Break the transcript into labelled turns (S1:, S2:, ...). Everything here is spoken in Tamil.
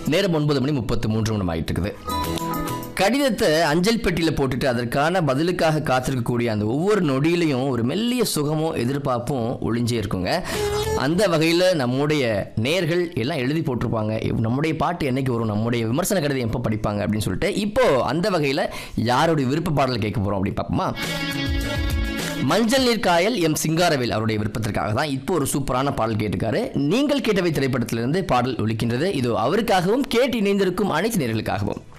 S1: நேரம் ஒன்பது மணி முப்பத்து மூன்று மணி ஆயிட்டு இருக்குது கடிதத்தை அஞ்சல் பெட்டியில் போட்டுட்டு அதற்கான பதிலுக்காக காத்திருக்கக்கூடிய அந்த ஒவ்வொரு நொடியிலையும் ஒரு மெல்லிய சுகமும் எதிர்பார்ப்பும் ஒளிஞ்சே இருக்குங்க அந்த வகையில் நம்முடைய நேர்கள் எல்லாம் எழுதி போட்டிருப்பாங்க இவ் நம்முடைய பாட்டு என்னைக்கு வரும் நம்முடைய விமர்சன கடிதம் எப்போ படிப்பாங்க அப்படின்னு சொல்லிட்டு இப்போ அந்த வகையில் யாருடைய விருப்ப பாடல் கேட்க போகிறோம் அப்படி பார்ப்போமா மஞ்சள் நீர் காயல் எம் சிங்காரவேல் அவருடைய விருப்பத்திற்காக தான் இப்போ ஒரு சூப்பரான பாடல் கேட்டிருக்காரு நீங்கள் கேட்டவை திரைப்படத்திலிருந்து பாடல் ஒலிக்கின்றது இது அவருக்காகவும் கேட்டு இணைந்திருக்கும் அனைத்து நேர்களுக்காகவும்